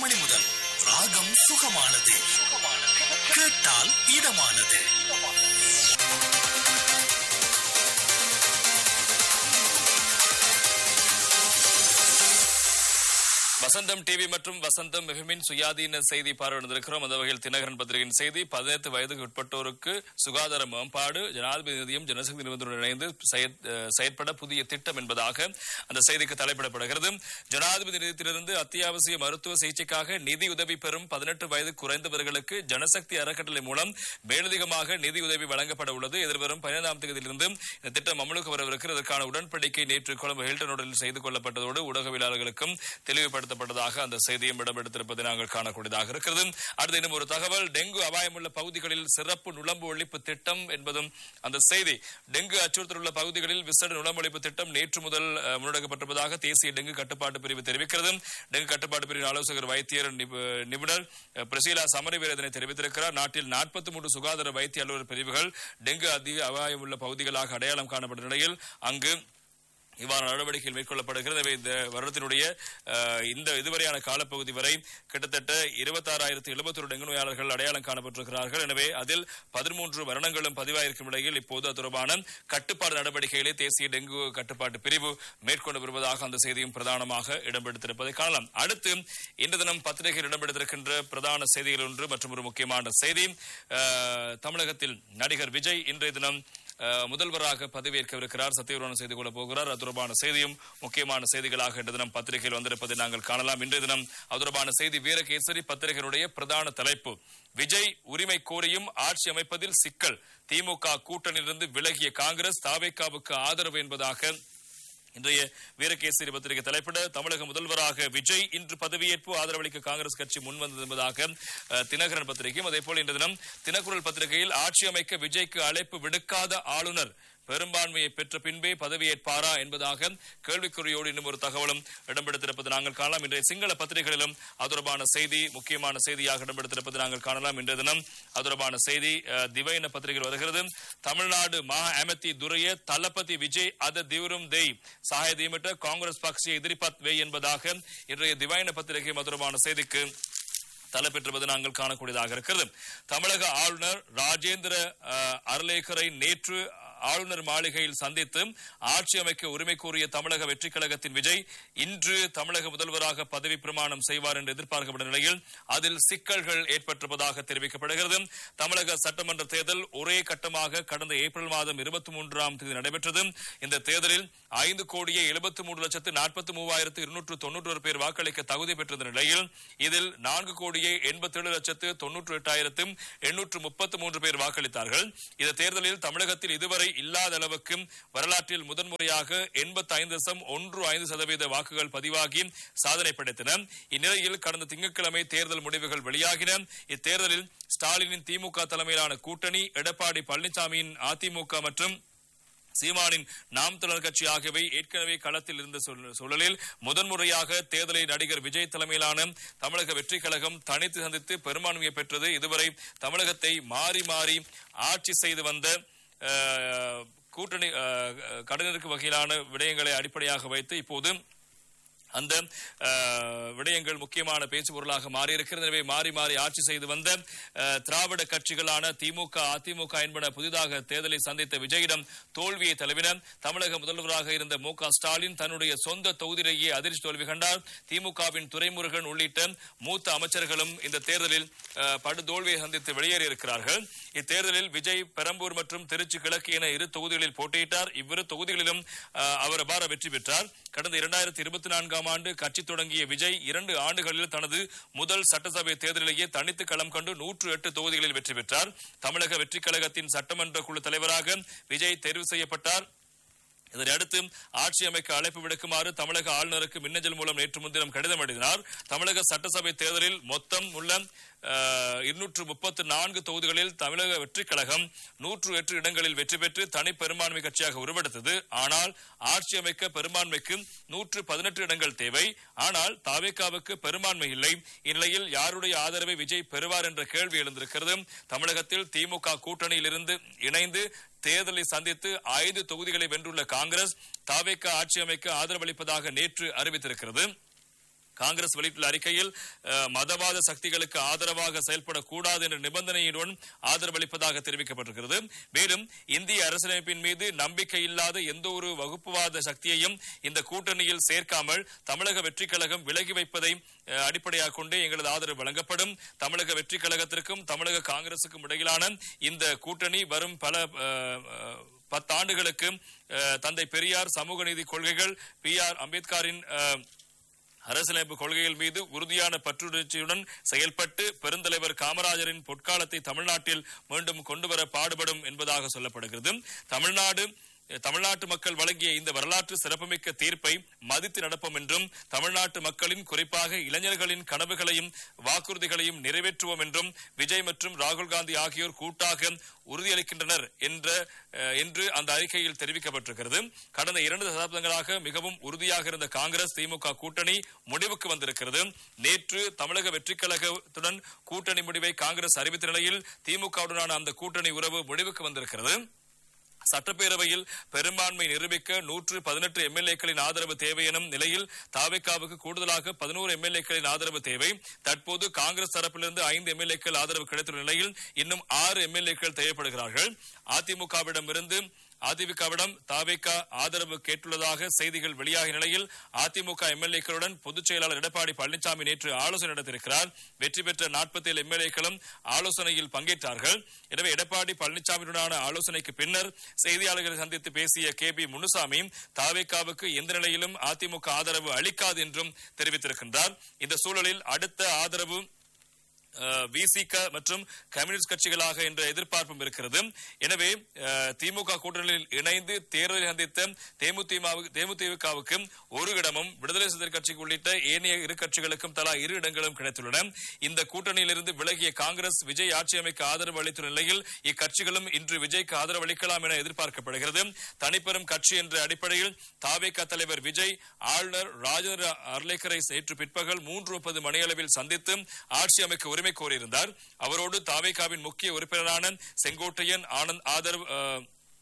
மணி முதல் ராகம் சுகமானது கேட்டால் இதமானது வசந்தம் டிவி மற்றும் வசந்தம் மிகமின் சுயாதீன செய்தி பார்வையிட்டிருக்கிறோம் அந்த வகையில் தினகரன் பத்திரிகையின் செய்தி பதினெட்டு வயதுக்கு உட்பட்டோருக்கு சுகாதார மேம்பாடு ஜனாதிபதி நிதியம் ஜனசக்தி நிறுவனத்துடன் இணைந்து செயற்- அஹ் செயற்பட புதிய திட்டம் என்பதாக அந்த செய்திக்கு தலைப்பிடப்படுகிறது ஜனாதிபதி நிதியத்திலிருந்து அத்தியாவசிய மருத்துவ சிகிச்சைக்காக நிதி உதவி பெறும் பதினெட்டு வயது குறைந்தவர்களுக்கு ஜனசக்தி அறக்கட்டளை மூலம் மேலதிகமாக நிதி உதவி வழங்கப்பட உள்ளது எதிர்வரும் பதினைந்தாம் தேதியிலிருந்து இந்த திட்டம் அமலுக்கு வரவிருக்கிறது இதற்கான உடன்படிக்கை நேற்று கொழும்பு ஹில்டன் ஹோட்டலில் செய்து கொள்ளப்பட்டதோடு ஊடகவியலாளர்களுக்கும் தெளிவுபடுத்தப்பட்டதாக அந்த செய்தியும் இடம்பெடுத்திருப்பதை நாங்கள் காணக்கூடியதாக இருக்கிறது அடுத்து இன்னும் ஒரு தகவல் டெங்கு அபாயமுள்ள பகுதிகளில் சிறப்பு நுளம்பு ஒழிப்பு திட்டம் என்பதும் அந்த செய்தி டெங்கு அச்சுறுத்தல் உள்ள பகுதிகளில் விசேட நுளம்பு ஒழிப்பு திட்டம் நேற்று முதல் அஹ், முன்னெடுக்கப்பட்டிருப்பதாக தேசிய டெங்கு கட்டுப்பாட்டு பிரிவு தெரிவிக்கிறது டெங்கு கட்டுப்பாட்டு பிரிவின் ஆலோசகர் வைத்தியர் நிபு- நிபுணர் அஹ், பிரசீலா சமரவீர இதனை தெரிவித்திருக்கிறார் நாட்டில் நாற்பத்தி மூன்று சுகாதார வைத்திய அலுவலர் பிரிவுகள் டெங்கு அதிக அபாயம் உள்ள பகுதிகளாக அடையாளம் காணப்பட்ட நிலையில் அங்கு இவ்வாறு நடவடிக்கைகள் மேற்கொள்ளப்படுகிறது எனவே இந்த வருடத்தினுடைய அஹ், இந்த இதுவரையான காலப்பகுதி வரை கிட்டத்தட்ட இருபத்தாறாயிரத்து எழுபத்தொரு டெங்கு நோயாளர்கள் அடையாளம் காணப்பட்டிருக்கிறார்கள் எனவே அதில் பதிமூன்று மரணங்களும் பதிவாயிருக்கும் நிலையில் இப்போது அது தொடர்பான கட்டுப்பாடு நடவடிக்கைகளை தேசிய டெங்கு கட்டுப்பாட்டு பிரிவு மேற்கொண்டு வருவதாக அந்த செய்தியும் பிரதானமாக இடம்பெடுத்திருப்பதை காணலாம் அடுத்து இன்று தினம் பத்திரிகையில் இடம்பெடுத்திருக்கின்ற பிரதான செய்திகள் ஒன்று மற்றும் ஒரு முக்கியமான செய்தி அஹ், தமிழகத்தில் நடிகர் விஜய் இன்றைய தினம் அஹ், முதல்வராக பதவியேற்கவிருக்கிறார் சத்தியபிரமாணம் செய்து கொள்ளப் போகிறார் அது தொடர்பான செய்தியும் முக்கியமான செய்திகளாக இன்று தினம் பத்திரிகையில் வந்திருப்பதை நாங்கள் காணலாம் இன்றைய தினம் அது தொடர்பான செய்தி வீரகேசரி பத்திரிகையினுடைய பிரதான தலைப்பு விஜய் உரிமை கோரியும் ஆட்சி அமைப்பதில் சிக்கல் திமுக கூட்டணியிலிருந்து விலகிய காங்கிரஸ் தாவேக்காவுக்கு ஆதரவு என்பதாக இன்றைய வீரகேசரி பத்திரிகை தலைப்பிட தமிழக முதல்வராக விஜய் இன்று பதவியேற்பு ஆதரவளிக்க காங்கிரஸ் கட்சி முன்வந்தது என்பதாக அஹ், தினகரன் பத்திரிகையும் அதேபோல் இன்று தினம் தினக்குரல் பத்திரிகையில் ஆட்சி அமைக்க விஜய்க்கு அழைப்பு விடுக்காத ஆளுநர் பெரும்பான்மையை பெற்ற பின்பே பதவியேற்பாரா என்பதாக கேள்விக்குறியோடு இன்னும் ஒரு தகவலும் இடம்பெடுத்திருப்பது நாங்கள் காணலாம் இன்றைய சிங்கள பத்திரிகைகளிலும் அது தொடர்பான செய்தி முக்கியமான செய்தியாக இடம்பெடுத்திருப்பது நாங்கள் காணலாம் இன்றைய தினம் அது தொடர்பான செய்தி அஹ், திவைன பத்திரிகையில் வருகிறது தமிழ்நாடு மா அமத்தி துரைய தளபதி விஜய் அத திவரும் தெய் சகாய தீமிட்ட காங்கிரஸ் பக்ஷ எதிரிபத் வே என்பதாக இன்றைய திவைன பத்திரிகை அது தொடர்பான செய்திக்கு தலைப்பெற்றுவது நாங்கள் காணக்கூடியதாக இருக்கிறது தமிழக ஆளுநர் ராஜேந்திர அஹ், அர்லேக்கரை நேற்று ஆளுநர் மாளிகையில் சந்தித்து ஆட்சி அமைக்க உரிமை கோரிய தமிழக வெற்றிக் கழகத்தின் விஜய் இன்று தமிழக முதல்வராக பதவி பிரமாணம் செய்வார் என்று எதிர்பார்க்கப்பட்ட நிலையில் அதில் சிக்கல்கள் ஏற்பட்டிருப்பதாக தெரிவிக்கப்படுகிறது தமிழக சட்டமன்ற தேர்தல் ஒரே கட்டமாக கடந்த ஏப்ரல் மாதம் இருபத்தி மூன்றாம் தேதி நடைபெற்றது இந்த தேர்தலில் ஐந்து கோடியே எழுபத்தி மூன்று லட்சத்து நாற்பத்தி மூவாயிரத்து இருநூற்று தொன்னூற்றி ஒரு பேர் வாக்களிக்க தகுதி பெற்றிருந்த நிலையில் இதில் நான்கு கோடியே எண்பத்தி ஏழு லட்சத்து தொன்னூற்று எட்டாயிரத்து எண்ணூற்று முப்பத்து மூன்று பேர் வாக்களித்தார்கள் இந்த தேர்தலில் தமிழகத்தில் இதுவரை இல்லாத அளவுக்கு வரலாற்றில் முதன்முறையாக எண்பத்தி ஐந்து தசம் ஒன்று ஐந்து சதவீத வாக்குகள் பதிவாகி சாதனை படைத்தன இந்நிலையில் கடந்த திங்கட்கிழமை தேர்தல் முடிவுகள் வெளியாகின இத்தேர்தலில் ஸ்டாலினின் திமுக தலைமையிலான கூட்டணி எடப்பாடி பழனிசாமியின் அதிமுக மற்றும் சீமானின் நாம் தமிழர் கட்சி ஆகியவை ஏற்கனவே களத்தில் இருந்த சூழ- சூழலில் முதன்முறையாக தேர்தலை நடிகர் விஜய் தலைமையிலான தமிழக வெற்றி கழகம் தனித்து சந்தித்து பெரும்பான்மையை பெற்றது இதுவரை தமிழகத்தை மாறி மாறி ஆட்சி செய்து வந்த அஹ், கூட்டணி அஹ், கடனிற்கு வகையிலான விடயங்களை அடிப்படையாக வைத்து இப்போது அந்த அஹ், விடயங்கள் முக்கியமான பேச்சு பொருளாக மாறியிருக்கிறது எனவே மாறி மாறி ஆட்சி செய்து வந்த அஹ், திராவிட கட்சிகளான திமுக அதிமுக என்பன புதிதாக தேர்தலை சந்தித்த விஜயிடம் தோல்வியை தழுவின தமிழக முதல்வராக இருந்த மு க ஸ்டாலின் தன்னுடைய சொந்த தொகுதியிலேயே அதிர்ச்சி தோல்வி கண்டார் திமுகவின் துரைமுருகன் உள்ளிட்ட மூத்த அமைச்சர்களும் இந்த தேர்தலில் அஹ், படுதோல்வியை சந்தித்து வெளியேறியிருக்கிறார்கள் இத்தேர்தலில் விஜய் பெரம்பூர் மற்றும் திருச்சி கிழக்கு என இரு தொகுதிகளில் போட்டியிட்டார் இவ்விரு தொகுதிகளிலும் அஹ், அவர் அபார வெற்றி பெற்றார் கடந்த இரண்டாயிரத்தி இருபத்தி நான்காம் ஆண்டு கட்சி தொடங்கிய விஜய் இரண்டு ஆண்டுகளில் தனது முதல் சட்டசபை தேர்தலிலேயே தனித்து களம் கண்டு நூற்று எட்டு தொகுதிகளில் வெற்றி பெற்றார் தமிழக வெற்றிக் கழகத்தின் சட்டமன்ற குழு தலைவராக விஜய் தேர்வு செய்யப்பட்டார் இதனை அடுத்து ஆட்சி அமைக்க அழைப்பு விடுக்குமாறு தமிழக ஆளுநருக்கு மின்னஞ்சல் மூலம் நேற்று முன்தினம் கடிதம் எழுதினார் தமிழக சட்டசபை தேர்தலில் மொத்தம் உள்ள இருநூற்று முப்பத்து நான்கு தொகுதிகளில் தமிழக வெற்றிக் கழகம் நூற்று எட்டு இடங்களில் வெற்றி பெற்று தனி பெரும்பான்மை கட்சியாக உருவெடுத்தது ஆனால் ஆட்சி அமைக்க பெரும்பான்மைக்கு நூற்று பதினெட்டு இடங்கள் தேவை ஆனால் தாவேக்காவுக்கு பெரும்பான்மை இல்லை இந்நிலையில் யாருடைய ஆதரவை விஜய் பெறுவார் என்ற கேள்வி எழுந்திருக்கிறது தமிழகத்தில் திமுக கூட்டணியிலிருந்து இணைந்து தேர்தலை சந்தித்து ஐந்து தொகுதிகளை வென்றுள்ள காங்கிரஸ் தாவேக்கா ஆட்சி அமைக்க ஆதரவளிப்பதாக நேற்று அறிவித்திருக்கிறது காங்கிரஸ் வெளியிட்டுள்ள அறிக்கையில் அஹ், மதவாத சக்திகளுக்கு ஆதரவாக செயல்படக்கூடாது என்ற நிபந்தனையுடன் ஆதரவளிப்பதாக தெரிவிக்கப்பட்டிருக்கிறது மேலும் இந்திய அரசியலமைப்பின் மீது நம்பிக்கை இல்லாத எந்த ஒரு வகுப்புவாத சக்தியையும் இந்த கூட்டணியில் சேர்க்காமல் தமிழக வெற்றிக் கழகம் விலகி வைப்பதை அஹ், அடிப்படையாக கொண்டு எங்களது ஆதரவு வழங்கப்படும் தமிழக வெற்றிக் கழகத்திற்கும் தமிழக காங்கிரசுக்கும் இடையிலான இந்த கூட்டணி வரும் பல அஹ், அஹ், பத்தாண்டுகளுக்கு அஹ், தந்தை பெரியார் சமூக நீதி கொள்கைகள் பி ஆர் அம்பேத்கரின் அஹ், அரசியலமைப்பு கொள்கைகள் மீது உறுதியான பற்றுணர்ச்சியுடன் செயல்பட்டு பெருந்தலைவர் காமராஜரின் பொற்காலத்தை தமிழ்நாட்டில் மீண்டும் கொண்டுவர பாடுபடும் என்பதாக சொல்லப்படுகிறது தமிழ்நாடு தமிழ்நாட்டு மக்கள் வழங்கிய இந்த வரலாற்று சிறப்புமிக்க தீர்ப்பை மதித்து நடப்போம் என்றும் தமிழ்நாட்டு மக்களின் குறிப்பாக இளைஞர்களின் கனவுகளையும் வாக்குறுதிகளையும் நிறைவேற்றுவோம் என்றும் விஜய் மற்றும் ராகுல் காந்தி ஆகியோர் கூட்டாக உறுதியளிக்கின்றனர் என்ற அஹ், என்று அந்த அறிக்கையில் தெரிவிக்கப்பட்டிருக்கிறது கடந்த இரண்டு தசாப்தங்களாக மிகவும் உறுதியாக இருந்த காங்கிரஸ் திமுக கூட்டணி முடிவுக்கு வந்திருக்கிறது நேற்று தமிழக வெற்றிக் கழகத்துடன் கூட்டணி முடிவை காங்கிரஸ் அறிவித்த நிலையில் திமுகவுடனான அந்த கூட்டணி உறவு முடிவுக்கு வந்திருக்கிறது சட்டப்பேரவையில் பெரும்பான்மை நிரூபிக்க நூற்று பதினெட்டு எம்எல்ஏக்களின் ஆதரவு தேவை எனும் நிலையில் தாவேக்காவுக்கு கூடுதலாக பதினோரு எம்எல்ஏக்களின் ஆதரவு தேவை தற்போது காங்கிரஸ் தரப்பிலிருந்து ஐந்து எம்எல்ஏக்கள் ஆதரவு கிடைத்துள்ள நிலையில் இன்னும் ஆறு எம்எல்ஏக்கள் தேவைப்படுகிறார்கள் அதிமுகவிடமிருந்து அதிமுகவிடம் தாவேக்கா ஆதரவு கேட்டுள்ளதாக செய்திகள் வெளியாகிய நிலையில் அதிமுக எம்எல்ஏக்களுடன் பொதுச் செயலாளர் எடப்பாடி பழனிசாமி நேற்று ஆலோசனை நடத்தியிருக்கிறார் வெற்றி பெற்ற நாற்பத்தி ஏழு எம்எல்ஏக்களும் ஆலோசனையில் பங்கேற்றார்கள் எனவே எடப்பாடி பழனிசாமியுடனான ஆலோசனைக்கு பின்னர் செய்தியாளர்களை சந்தித்து பேசிய கே பி முனுசாமி தாவேக்காவுக்கு எந்த நிலையிலும் அதிமுக ஆதரவு அளிக்காது என்றும் தெரிவித்திருக்கின்றார் இந்த சூழலில் அடுத்த ஆதரவு விசிக மற்றும் கம்யூனிஸ்ட் கட்சிகளாக என்ற எதிர்பார்ப்பும் இருக்கிறது எனவே அஹ், திமுக கூட்டணியில் இணைந்து தேர்தலை சந்தித்த தேமுதிமுக தேமுதிமுகவுக்கு ஒரு இடமும் விடுதலை சிறுத்தை கட்சிக்கு உள்ளிட்ட ஏனைய இரு கட்சிகளுக்கும் தலா இரு இடங்களும் கிடைத்துள்ளன இந்த கூட்டணியிலிருந்து விலகிய காங்கிரஸ் விஜய் ஆட்சி அமைக்க ஆதரவு அளித்துள்ள நிலையில் இக்கட்சிகளும் இன்று விஜய்க்கு ஆதரவு அளிக்கலாம் என எதிர்பார்க்கப்படுகிறது தனிப்பெரும் கட்சி என்ற அடிப்படையில் தாவேக தலைவர் விஜய் ஆளுநர் ராஜேந்திர அர்லேக்கரை நேற்று பிற்பகல் மூன்று முப்பது மணியளவில் சந்தித்து ஆட்சி அமைக்க உரிமை கோரியிருந்தார் அவரோடு தாவேகாவின் முக்கிய உறுப்பினரான செங்கோட்டையன் ஆனந்த் ஆதரவு அஹ்,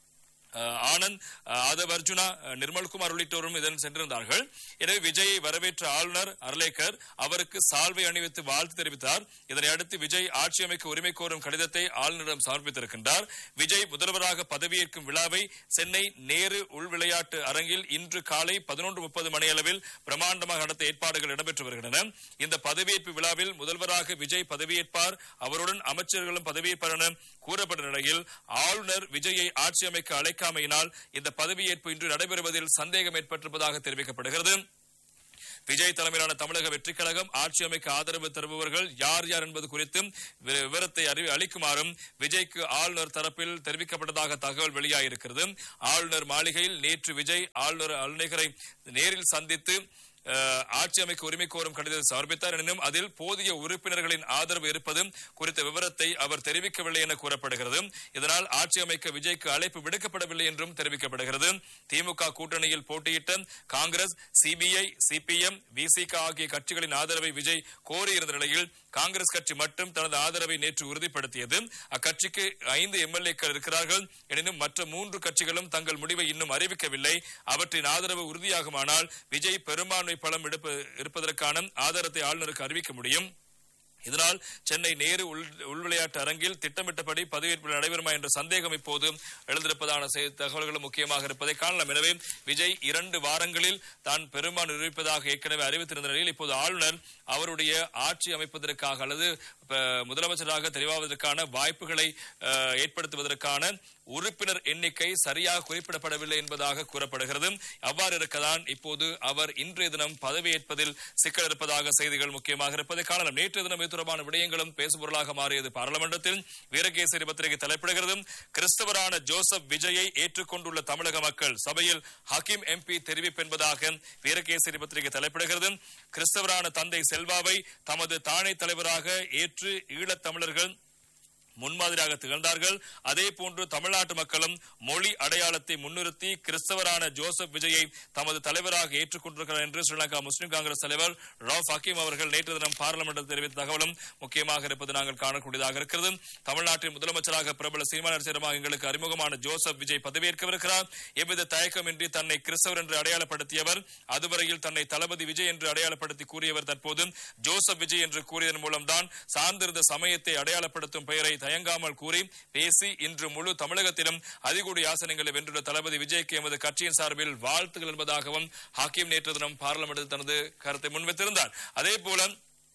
அஹ், ஆனந்த் அஹ், ஆதவ் அர்ஜுனா அஹ், நிர்மல்குமார் உள்ளிட்டோரும் இதன் சென்றிருந்தார்கள் எனவே விஜயை வரவேற்ற ஆளுநர் அர்லேக்கர் அவருக்கு சால்வை அணிவித்து வாழ்த்து தெரிவித்தார் இதனை அடுத்து விஜய் ஆட்சி அமைக்க உரிமை கோரும் கடிதத்தை ஆளுநரிடம் சமர்ப்பித்திருக்கின்றார் விஜய் முதல்வராக பதவியேற்கும் விழாவை சென்னை நேரு உள் விளையாட்டு அரங்கில் இன்று காலை பதினொன்று முப்பது மணியளவில் பிரமாண்டமாக நடத்த ஏற்பாடுகள் இடம்பெற்று வருகின்றன இந்த பதவியேற்பு விழாவில் முதல்வராக விஜய் பதவியேற்பார் அவருடன் அமைச்சர்களும் பதவியேற்பார் என கூறப்பட்ட நிலையில் ஆளுநர் விஜயை ஆட்சி அமைக்க அழைக்காமையினால் இந்த பதவியேற்பு இன்று நடைபெறுவதில் சந்தேகம் ஏற்பட்டிருப்பதாக தெரிவிக்கப்படுகிறது விஜய் தலைமையிலான தமிழக வெற்றிக் கழகம் ஆட்சி அமைக்க ஆதரவு தருபவர்கள் யார் யார் என்பது குறித்து வி- விவரத்தை அறிவி அளிக்குமாறும் விஜய்க்கு ஆளுநர் தரப்பில் தெரிவிக்கப்பட்டதாக தகவல் வெளியாகியிருக்கிறது ஆளுநர் மாளிகையில் நேற்று விஜய் ஆளுநர் அலுவலகரை நேரில் சந்தித்து அஹ், ஆட்சி அமைக்க உரிமை கோரும் கடிதத்தை சமர்ப்பித்தார் எனினும் அதில் போதிய உறுப்பினர்களின் ஆதரவு இருப்பது குறித்த விவரத்தை அவர் தெரிவிக்கவில்லை என கூறப்படுகிறது இதனால் ஆட்சி அமைக்க விஜய்க்கு அழைப்பு விடுக்கப்படவில்லை என்றும் தெரிவிக்கப்படுகிறது திமுக கூட்டணியில் போட்டியிட்ட காங்கிரஸ் சிபிஐ சிபிஎம் விசிக ஆகிய கட்சிகளின் ஆதரவை விஜய் கோரியிருந்த நிலையில் காங்கிரஸ் கட்சி மட்டும் தனது ஆதரவை நேற்று உறுதிப்படுத்தியது அக்கட்சிக்கு ஐந்து எம்எல்ஏக்கள் இருக்கிறார்கள் எனினும் மற்ற மூன்று கட்சிகளும் தங்கள் முடிவை இன்னும் அறிவிக்கவில்லை அவற்றின் ஆதரவு உறுதியாகுமானால் விஜய் பெரும்பான்மை பலம் எடுப்ப- இருப்பதற்கான ஆதாரத்தை ஆளுநருக்கு அறிவிக்க முடியும் இதனால் சென்னை நேரு உள் உள் விளையாட்டு அரங்கில் திட்டமிட்டபடி பதவியேற்பு நடைபெறுமா என்ற சந்தேகம் இப்போது எழுந்திருப்பதான செய்தி- தகவல்களும் முக்கியமாக இருப்பதை காணலாம் எனவே விஜய் இரண்டு வாரங்களில் தான் பெரும்பான்மை நிரூபிப்பதாக ஏற்கனவே அறிவித்திருந்த நிலையில் இப்போது ஆளுநர் அவருடைய ஆட்சி அமைப்பதற்காக அல்லது இப்ப, முதலமைச்சராக தெரிவாவதற்கான வாய்ப்புகளை அஹ், ஏற்படுத்துவதற்கான உறுப்பினர் எண்ணிக்கை சரியாக குறிப்பிடப்படவில்லை என்பதாக கூறப்படுகிறது அவ்வாறு இருக்கதான் இப்போது அவர் இன்றைய தினம் பதவியேற்பதில் சிக்கல் இருப்பதாக செய்திகள் முக்கியமாக இருப்பதை காணலாம் நேற்றைய தினம் இது தொடர்பான விடயங்களும் பேசுபொருளாக மாறியது பாராளுமன்றத்தில் வீரகேசரி பத்திரிகை தலைப்பிடுகிறது கிறிஸ்தவரான ஜோசப் விஜயை ஏற்றுக்கொண்டுள்ள தமிழக மக்கள் சபையில் ஹக்கீம் எம்பி தெரிவிப்பு என்பதாக வீரகேசரி பத்திரிகை தலைப்பிடுகிறது கிறிஸ்தவரான தந்தை செல்வாவை தமது தாணை தலைவராக ஏற்று ஈழத் தமிழர்கள் முன்மாதிரியாக திகழ்ந்தார்கள் அதே போன்று தமிழ்நாட்டு மக்களும் மொழி அடையாளத்தை முன்னிறுத்தி கிறிஸ்தவரான ஜோசப் விஜயை தமது தலைவராக ஏற்றுக்கொண்டிருக்கிறார் என்று ஸ்ரீலங்கா முஸ்லிம் காங்கிரஸ் தலைவர் ரவுப் ஹக்கீம் அவர்கள் நேற்று தினம் பார்லிமெண்டில் தெரிவித்த தகவலும் முக்கியமாக இருப்பது நாங்கள் காணக்கூடியதாக இருக்கிறது தமிழ்நாட்டின் முதலமைச்சராக பிரபல சினிமா நடிகரமாக எங்களுக்கு அறிமுகமான ஜோசப் விஜய் பதவியேற்கவிருக்கிறார் எவ்வித தயக்கமின்றி தன்னை கிறிஸ்தவர் என்று அடையாளப்படுத்தியவர் அதுவரையில் தன்னை தளபதி விஜய் என்று அடையாளப்படுத்தி கூறியவர் தற்போது ஜோசப் விஜய் என்று கூறியதன் மூலம்தான் சார்ந்திருந்த சமயத்தை அடையாளப்படுத்தும் பெயரை தயங்காமல் கூறி பேசி இன்று முழு தமிழகத்திலும் அதிகூடிய ஆசனங்களை வென்றுள்ள தளபதி விஜய்க்கு எமது கட்சியின் சார்பில் வாழ்த்துகள் என்பதாகவும் ஹாக்கிம் நேற்று தினம் பார்லிமெண்டில் தனது கருத்தை முன்வைத்திருந்தார் அதே போல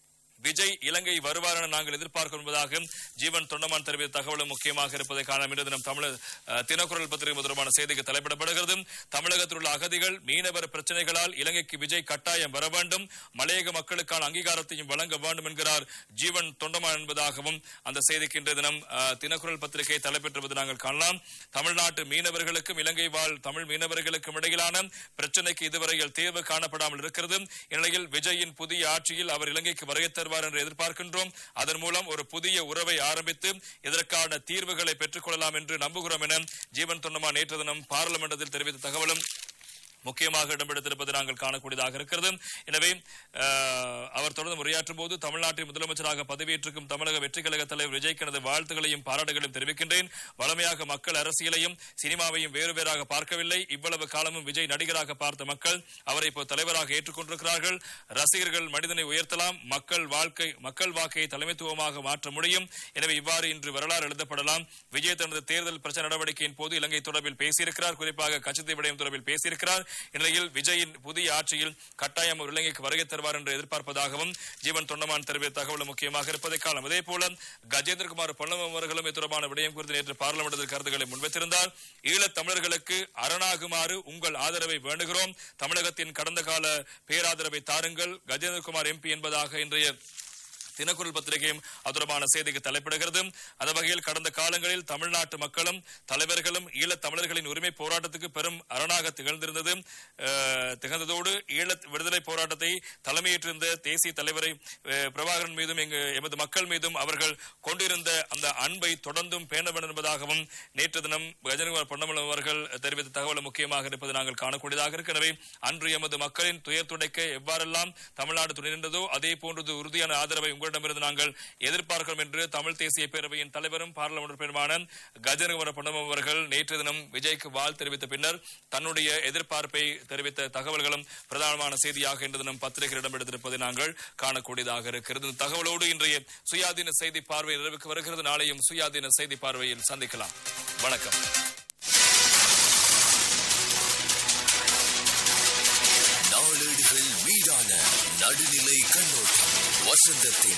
விஜய் இலங்கை வருவார் என நாங்கள் எதிர்பார்க்கிறோம் என்பதாக ஜீவன் தொண்டமான் தெரிவித்த தகவலும் முக்கியமாக இருப்பதை காண இன்று தினம் தமிழ் அஹ், தினக்குரல் பத்திரிகை முதல்வரான செய்திக்கு தலைப்பிடப்படுகிறது தமிழகத்தில் உள்ள அகதிகள் மீனவர் பிரச்சனைகளால் இலங்கைக்கு விஜய் கட்டாயம் வர வேண்டும் மலையக மக்களுக்கான அங்கீகாரத்தையும் வழங்க வேண்டும் என்கிறார் ஜீவன் தொண்டமான் என்பதாகவும் அந்த செய்திக்கு இன்றைய தினம் அஹ், தினக்குரல் பத்திரிகை தலைப்பெற்றுவது நாங்கள் காணலாம் தமிழ்நாட்டு மீனவர்களுக்கும் இலங்கை வாழ் தமிழ் மீனவர்களுக்கும் இடையிலான பிரச்சனைக்கு இதுவரையில் தீர்வு காணப்படாமல் இருக்கிறது இந்நிலையில் விஜயின் புதிய ஆட்சியில் அவர் இலங்கைக்கு வருகை தருவார் என்று எதிர்பார்க்கின்றோம் அதன் மூலம் ஒரு புதிய உறவை ஆரம்பித்து இதற்கான தீர்வுகளை பெற்றுக் கொள்ளலாம் என்று நம்புகிறோம் என ஜீவன் தொண்டமா நேற்று தினம் பாராளுமன்றத்தில் தெரிவித்த தகவலும் முக்கியமாக இடம்பெடுத்திருப்பது நாங்கள் காணக்கூடியதாக இருக்கிறது எனவே அஹ், அவர் தொடர்ந்து உரையாற்றும் போது தமிழ்நாட்டின் முதலமைச்சராக பதவியேற்றிருக்கும் தமிழக வெற்றி கழக தலைவர் விஜய்க்கு எனது வாழ்த்துகளையும் பாராட்டுகளையும் தெரிவிக்கின்றேன் வளமையாக மக்கள் அரசியலையும் சினிமாவையும் வேறு வேறாக பார்க்கவில்லை இவ்வளவு காலமும் விஜய் நடிகராக பார்த்த மக்கள் அவரை இப்போ தலைவராக ஏற்றுக்கொண்டிருக்கிறார்கள் ரசிகர்கள் மனிதனை உயர்த்தலாம் மக்கள் வாழ்க்கை மக்கள் வாக்கை தலைமைத்துவமாக மாற்ற முடியும் எனவே இவ்வாறு இன்று வரலாறு எழுதப்படலாம் விஜய் தனது தேர்தல் பிரச்சார நடவடிக்கையின் போது இலங்கை தொடர்பில் பேசியிருக்கிறார் குறிப்பாக கச்சத்தை விடயம் தொடர்பில் பேசியிருக்கிறார் இந்நிலையில் விஜயின் புதிய ஆட்சியில் கட்டாயம் அவர் இலங்கைக்கு வருகை தருவார் என்று எதிர்பார்ப்பதாகவும் ஜீவன் தொண்டமான் தெரிவித்த தகவல் முக்கியமாக இருப்பதை காலம் அதே போல கஜேந்திரகுமார் பொன்னமம் அவர்களும் இது தொடர்பான விடயம் குறித்து நேற்று பார்லிமெண்டத்தில் கருத்துக்களை முன்வைத்திருந்தார் ஈழத் தமிழர்களுக்கு அரணாகுமாறு உங்கள் ஆதரவை வேண்டுகிறோம் தமிழகத்தின் கடந்த கால பேராதரவை தாருங்கள் கஜேந்திரகுமார் எம்பி என்பதாக இன்றைய தினக்குரல் பத்திரிகையும் அது தொடர்பான செய்திக்கு தலைப்பிடுகிறது அந்த வகையில் கடந்த காலங்களில் தமிழ்நாட்டு மக்களும் தலைவர்களும் ஈழத் தமிழர்களின் உரிமை போராட்டத்துக்கு பெரும் அரணாக திகழ்ந்திருந்தது அஹ், திகழ்ந்ததோடு ஈழத் விடுதலை போராட்டத்தை தலைமையேற்றிருந்த தேசிய தலைவரை அஹ், பிரபாகரன் மீதும் எங்க எமது மக்கள் மீதும் அவர்கள் கொண்டிருந்த அந்த அன்பை தொடர்ந்தும் பேண வேண்டும் என்பதாகவும் நேற்று தினம் கஜனகுமார் பொன்னமலம் அவர்கள் தெரிவித்த தகவல் முக்கியமாக இருப்பது நாங்கள் காணக்கூடியதாக இருக்கு எனவே அன்று எமது மக்களின் துயர் துடைக்க எவ்வாறெல்லாம் தமிழ்நாடு துணை நின்றதோ அதே போன்றது உறுதியான ஆதரவை உங்களிடமிருந்து நாங்கள் எதிர்பார்க்கிறோம் என்று தமிழ் தேசிய பேரவையின் தலைவரும் பாராளுமன்ற உறுப்பினருமான கஜனகுமார பொன்னமலம் அவர்கள் நேற்று தினம் விஜய்க்கு வாழ் தெரிவித்த பின்னர் தன்னுடைய எதிர்பார்ப்பை தெரிவித்த தகவல்களும் பிரதானமான செய்தியாக இன்று தினம் பத்திரிகையில் இடம்பெடுத்திருப்பதை நாங்கள் காணக்கூடியதாக இருக்கிறது இந்த தகவலோடு இன்றைய சுயாதீன செய்தி பார்வை நிறைவுக்கு வருகிறது நாளையும் சுயாதீன செய்தி பார்வையில் சந்திக்கலாம் வணக்கம் நாளேடுகள் மீதான நடுநிலை கண்ணோட்டம் வசந்தத்தின்